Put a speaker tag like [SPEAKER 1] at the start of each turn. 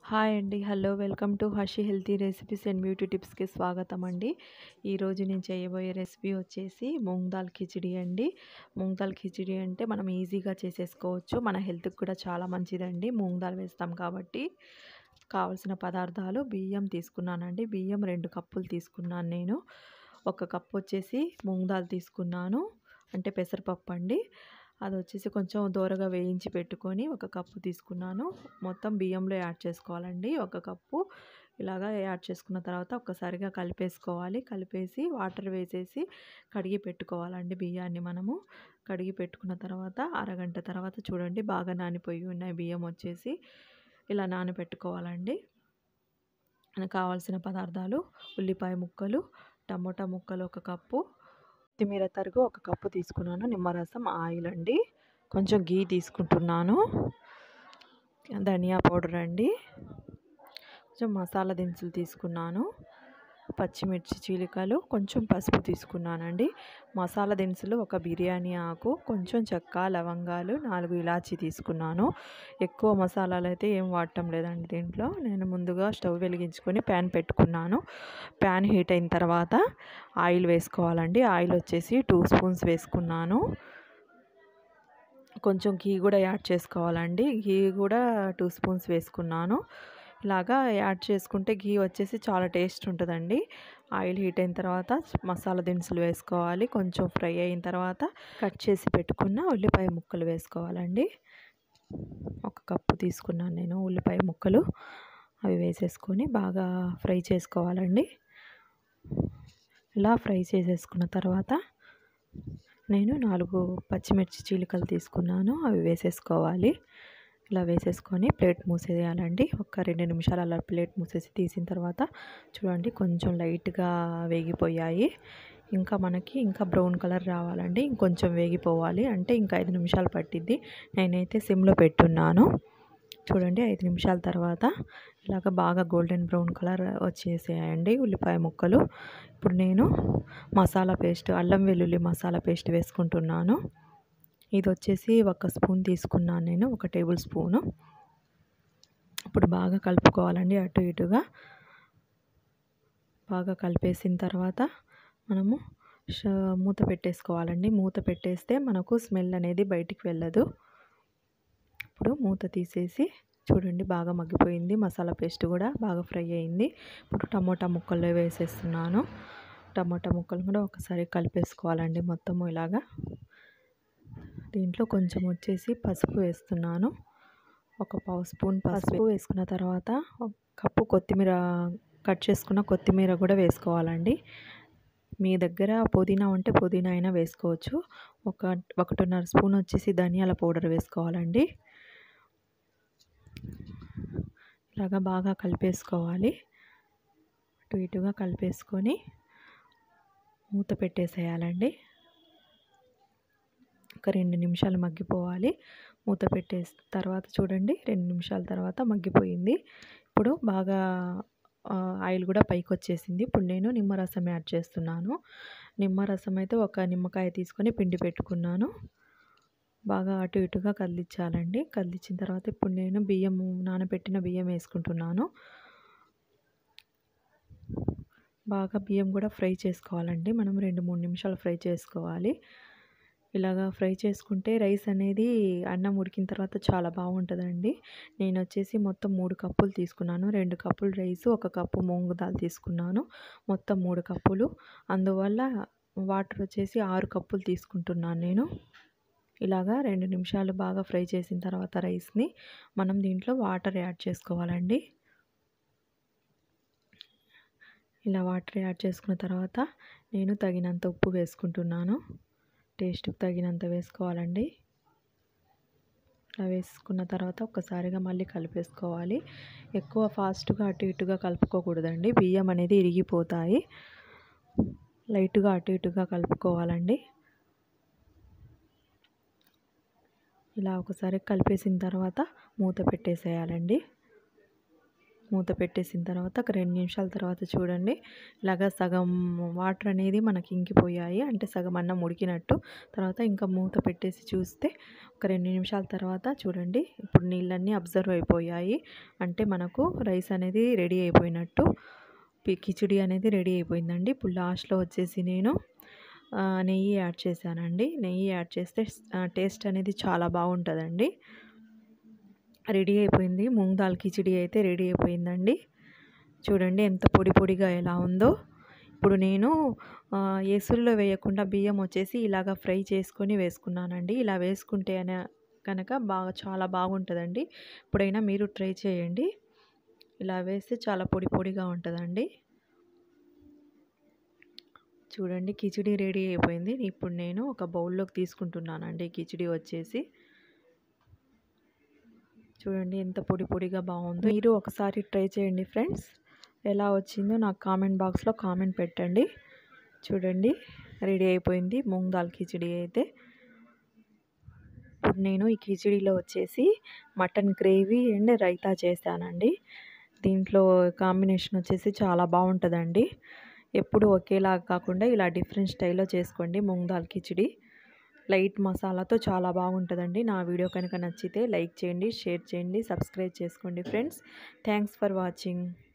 [SPEAKER 1] hi అండి hello welcome to Hashi healthy recipes and beauty టిప్స్కి స్వాగతం అండి ఈరోజు నేను చేయబోయే రెసిపీ వచ్చేసి మూంగ్ దాల్ కిచిడి అండి మూంగ్ దాల్ కిచిడి అంటే మనం ఈజీగా చేసేసుకోవచ్చు మన హెల్త్కి కూడా చాలా మంచిదండి మూంగ్ దాల్ వేస్తాం కాబట్టి కావలసిన పదార్థాలు బియ్యం తీసుకున్నానండి బియ్యం రెండు కప్పులు తీసుకున్నాను నేను ఒక కప్పు వచ్చేసి మూంగ్ దాల్ తీసుకున్నాను అంటే పెసరపప్పు అండి అది వచ్చేసి కొంచెం దూరగా వేయించి పెట్టుకొని ఒక కప్పు తీసుకున్నాను మొత్తం బియ్యంలో యాడ్ చేసుకోవాలండి ఒక కప్పు ఇలాగా యాడ్ చేసుకున్న తర్వాత ఒక్కసారిగా కలిపేసుకోవాలి కలిపేసి వాటర్ వేసేసి కడిగి పెట్టుకోవాలండి బియ్యాన్ని మనము కడిగి పెట్టుకున్న తర్వాత అరగంట తర్వాత చూడండి బాగా నానిపోయి ఉన్నాయి బియ్యం వచ్చేసి ఇలా నానబెట్టుకోవాలండి కావాల్సిన పదార్థాలు ఉల్లిపాయ ముక్కలు టమోటా ముక్కలు ఒక కప్పు కొత్తిమీర తరుగు ఒక కప్పు తీసుకున్నాను నిమ్మరసం ఆయిల్ అండి కొంచెం గీ తీసుకుంటున్నాను ధనియా పౌడర్ అండి కొంచెం మసాలా దినుసులు తీసుకున్నాను పచ్చిమిర్చి చీలికలు కొంచెం పసుపు తీసుకున్నానండి మసాలా దినుసులు ఒక బిర్యానీ ఆకు కొంచెం చెక్క లవంగాలు నాలుగు ఇలాచి తీసుకున్నాను ఎక్కువ మసాలాలు అయితే ఏం వాడటం లేదండి దీంట్లో నేను ముందుగా స్టవ్ వెలిగించుకొని ప్యాన్ పెట్టుకున్నాను ప్యాన్ హీట్ అయిన తర్వాత ఆయిల్ వేసుకోవాలండి ఆయిల్ వచ్చేసి టూ స్పూన్స్ వేసుకున్నాను కొంచెం ఘీ కూడా యాడ్ చేసుకోవాలండి ఘీ కూడా టూ స్పూన్స్ వేసుకున్నాను ఇలాగా యాడ్ చేసుకుంటే ఘీ వచ్చేసి చాలా టేస్ట్ ఉంటుందండి ఆయిల్ హీట్ అయిన తర్వాత మసాలా దినుసులు వేసుకోవాలి కొంచెం ఫ్రై అయిన తర్వాత కట్ చేసి పెట్టుకున్న ఉల్లిపాయ ముక్కలు వేసుకోవాలండి ఒక కప్పు తీసుకున్నాను నేను ఉల్లిపాయ ముక్కలు అవి వేసేసుకొని బాగా ఫ్రై చేసుకోవాలండి ఇలా ఫ్రై చేసేసుకున్న తర్వాత నేను నాలుగు పచ్చిమిర్చి చీలికలు తీసుకున్నాను అవి వేసేసుకోవాలి ఇలా వేసేసుకొని ప్లేట్ మూసేయాలండి ఒక రెండు నిమిషాలు అలా ప్లేట్ మూసేసి తీసిన తర్వాత చూడండి కొంచెం లైట్గా వేగిపోయాయి ఇంకా మనకి ఇంకా బ్రౌన్ కలర్ రావాలండి ఇంకొంచెం వేగిపోవాలి అంటే ఇంకా ఐదు నిమిషాలు పట్టిద్ది నేనైతే సిమ్లో పెట్టున్నాను చూడండి ఐదు నిమిషాల తర్వాత ఇలాగ బాగా గోల్డెన్ బ్రౌన్ కలర్ వచ్చేసాయండి ఉల్లిపాయ ముక్కలు ఇప్పుడు నేను మసాలా పేస్ట్ అల్లం వెల్లుల్లి మసాలా పేస్ట్ వేసుకుంటున్నాను ఇది వచ్చేసి ఒక స్పూన్ తీసుకున్నాను నేను ఒక టేబుల్ స్పూను ఇప్పుడు బాగా కలుపుకోవాలండి అటు ఇటుగా బాగా కలిపేసిన తర్వాత మనము మూత పెట్టేసుకోవాలండి మూత పెట్టేస్తే మనకు స్మెల్ అనేది బయటికి వెళ్ళదు ఇప్పుడు మూత తీసేసి చూడండి బాగా మగ్గిపోయింది మసాలా పేస్ట్ కూడా బాగా ఫ్రై అయింది ఇప్పుడు టమోటా ముక్కలు వేసేస్తున్నాను టమోటా ముక్కలు కూడా ఒకసారి కలిపేసుకోవాలండి మొత్తము ఇలాగా దీంట్లో కొంచెం వచ్చేసి పసుపు వేస్తున్నాను ఒక పావు స్పూన్ పసుపు వేసుకున్న తర్వాత ఒక కప్పు కొత్తిమీర కట్ చేసుకున్న కొత్తిమీర కూడా వేసుకోవాలండి మీ దగ్గర పుదీనా ఉంటే పుదీనా అయినా వేసుకోవచ్చు ఒక ఒకటిన్నర స్పూన్ వచ్చేసి ధనియాల పౌడర్ వేసుకోవాలండి ఇలాగా బాగా కలిపేసుకోవాలి అటు ఇటుగా కలిపేసుకొని మూత పెట్టేసేయాలండి ఒక రెండు నిమిషాలు మగ్గిపోవాలి మూత పెట్టేసి తర్వాత చూడండి రెండు నిమిషాల తర్వాత మగ్గిపోయింది ఇప్పుడు బాగా ఆయిల్ కూడా పైకి వచ్చేసింది ఇప్పుడు నేను నిమ్మరసం యాడ్ చేస్తున్నాను నిమ్మరసం అయితే ఒక నిమ్మకాయ తీసుకొని పిండి పెట్టుకున్నాను బాగా అటు ఇటుగా కదిలించాలండి కదిలించిన తర్వాత ఇప్పుడు నేను బియ్యం నానబెట్టిన బియ్యం వేసుకుంటున్నాను బాగా బియ్యం కూడా ఫ్రై చేసుకోవాలండి మనం రెండు మూడు నిమిషాలు ఫ్రై చేసుకోవాలి ఇలాగా ఫ్రై చేసుకుంటే రైస్ అనేది అన్నం ఉడికిన తర్వాత చాలా బాగుంటుందండి నేను వచ్చేసి మొత్తం మూడు కప్పులు తీసుకున్నాను రెండు కప్పులు రైస్ ఒక కప్పు మూంగు దాల్ తీసుకున్నాను మొత్తం మూడు కప్పులు అందువల్ల వాటర్ వచ్చేసి ఆరు కప్పులు తీసుకుంటున్నాను నేను ఇలాగా రెండు నిమిషాలు బాగా ఫ్రై చేసిన తర్వాత రైస్ని మనం దీంట్లో వాటర్ యాడ్ చేసుకోవాలండి ఇలా వాటర్ యాడ్ చేసుకున్న తర్వాత నేను తగినంత ఉప్పు వేసుకుంటున్నాను టేస్ట్కి తగినంత వేసుకోవాలండి ఇలా వేసుకున్న తర్వాత ఒక్కసారిగా మళ్ళీ కలిపేసుకోవాలి ఎక్కువ ఫాస్ట్గా అటు ఇటుగా కలుపుకోకూడదండి బియ్యం అనేది ఇరిగిపోతాయి లైట్గా అటు ఇటుగా కలుపుకోవాలండి ఇలా ఒకసారి కలిపేసిన తర్వాత మూత పెట్టేసేయాలండి మూత పెట్టేసిన తర్వాత ఒక రెండు నిమిషాల తర్వాత చూడండి ఇలాగ సగం వాటర్ అనేది మనకి ఇంకిపోయాయి అంటే సగం అన్నం ఉడికినట్టు తర్వాత ఇంకా మూత పెట్టేసి చూస్తే ఒక రెండు నిమిషాల తర్వాత చూడండి ఇప్పుడు నీళ్ళన్నీ అబ్జర్వ్ అయిపోయాయి అంటే మనకు రైస్ అనేది రెడీ అయిపోయినట్టు కిచిడి అనేది రెడీ అయిపోయిందండి ఇప్పుడు లాస్ట్లో వచ్చేసి నేను నెయ్యి యాడ్ చేశానండి నెయ్యి యాడ్ చేస్తే టేస్ట్ అనేది చాలా బాగుంటుందండి రెడీ అయిపోయింది మూంగ్ దాల్ కిచిడి అయితే రెడీ అయిపోయిందండి చూడండి ఎంత పొడి పొడిగా ఎలా ఉందో ఇప్పుడు నేను ఎసురులో వేయకుండా బియ్యం వచ్చేసి ఇలాగ ఫ్రై చేసుకొని వేసుకున్నానండి ఇలా వేసుకుంటే అనే కనుక బాగా చాలా బాగుంటుందండి ఇప్పుడైనా మీరు ట్రై చేయండి ఇలా వేస్తే చాలా పొడి పొడిగా ఉంటుందండి చూడండి కిచిడి రెడీ అయిపోయింది ఇప్పుడు నేను ఒక బౌల్లోకి తీసుకుంటున్నానండి కిచిడి వచ్చేసి చూడండి ఎంత పొడి పొడిగా బాగుందో మీరు ఒకసారి ట్రై చేయండి ఫ్రెండ్స్ ఎలా వచ్చిందో నాకు కామెంట్ బాక్స్లో కామెంట్ పెట్టండి చూడండి రెడీ అయిపోయింది మూంగ్ దాల్ కిచిడి అయితే ఇప్పుడు నేను ఈ కిచిడిలో వచ్చేసి మటన్ గ్రేవీ అండ్ రైతా చేశానండి దీంట్లో కాంబినేషన్ వచ్చేసి చాలా బాగుంటుందండి ఎప్పుడు ఒకేలా కాకుండా ఇలా డిఫరెంట్ స్టైల్లో చేసుకోండి మూంగ్ దాల్ కిచిడి లైట్ మసాలాతో చాలా బాగుంటుందండి నా వీడియో కనుక నచ్చితే లైక్ చేయండి షేర్ చేయండి సబ్స్క్రైబ్ చేసుకోండి ఫ్రెండ్స్ థ్యాంక్స్ ఫర్ వాచింగ్